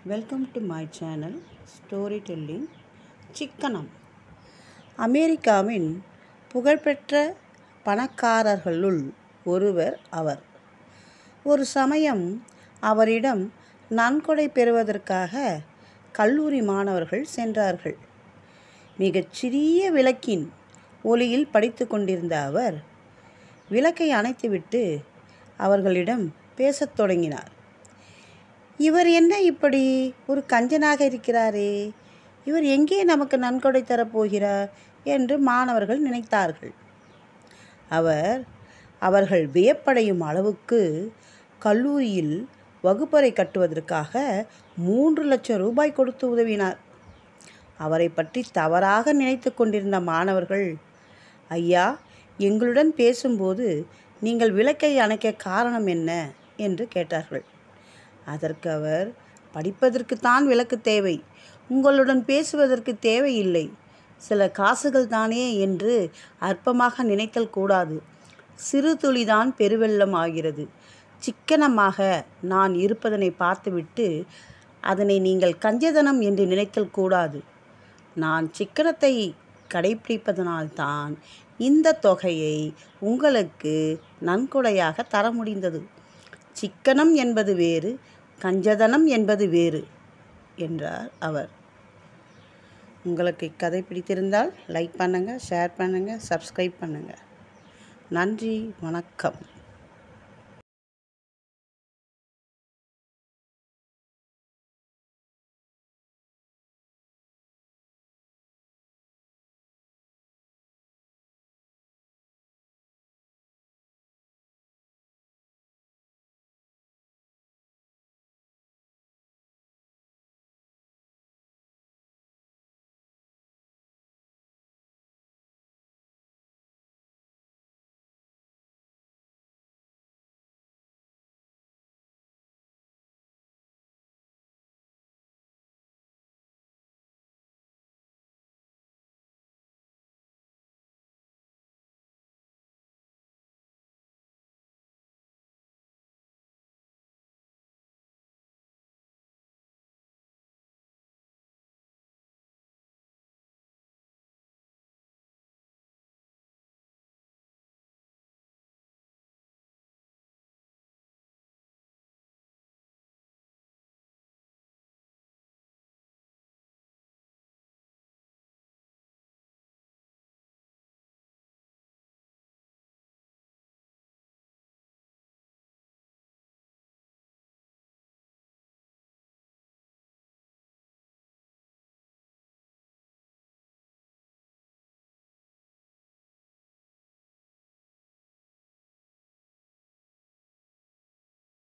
welcome to my channel story telling சிக்கனம் அமெரிக்காவின் புகழ்பெற்ற பணக்காரர்களுள் ஒருவர் அவர் ஒரு சமயம் அவரிடம் நன்கொடை பெறுவதற்காக கல்லூரி மாணவர்கள் சென்றார்கள் மிகச்சிறிய விளக்கின் ஒளியில் படித்து கொண்டிருந்த அவர் விளக்கை அணைத்துவிட்டு அவர்களிடம் பேசத் தொடங்கினார் இவர் என்ன இப்படி ஒரு கஞ்சனாக இருக்கிறாரே இவர் எங்கே நமக்கு நன்கொடை தரப்போகிறார் என்று மாணவர்கள் நினைத்தார்கள் அவர் அவர்கள் வியப்படையும் அளவுக்கு கல்லூரியில் வகுப்பறை கட்டுவதற்காக மூன்று லட்சம் ரூபாய் கொடுத்து உதவினார் அவரை பற்றி தவறாக நினைத்து கொண்டிருந்த மாணவர்கள் ஐயா எங்களுடன் பேசும்போது நீங்கள் விளக்கை அணைக்க காரணம் என்ன என்று கேட்டார்கள் அதற்கு அவர் படிப்பதற்குத்தான் விளக்கு தேவை உங்களுடன் பேசுவதற்கு தேவையில்லை சில காசுகள் தானே என்று அற்பமாக நினைத்தல் கூடாது சிறு துளிதான் பெருவெள்ளம் ஆகிறது சிக்கனமாக நான் இருப்பதனை பார்த்துவிட்டு அதனை நீங்கள் கஞ்சதனம் என்று நினைத்தல் கூடாது நான் சிக்கனத்தை கடைபிடிப்பதனால்தான் இந்த தொகையை உங்களுக்கு நன்கொடையாக தர முடிந்தது சிக்கனம் என்பது வேறு கஞ்சதனம் என்பது வேறு என்றார் அவர் உங்களுக்கு இக்கதை பிடித்திருந்தால் லைக் பண்ணுங்கள் ஷேர் பண்ணுங்கள் சப்ஸ்கிரைப் பண்ணுங்கள் நன்றி வணக்கம்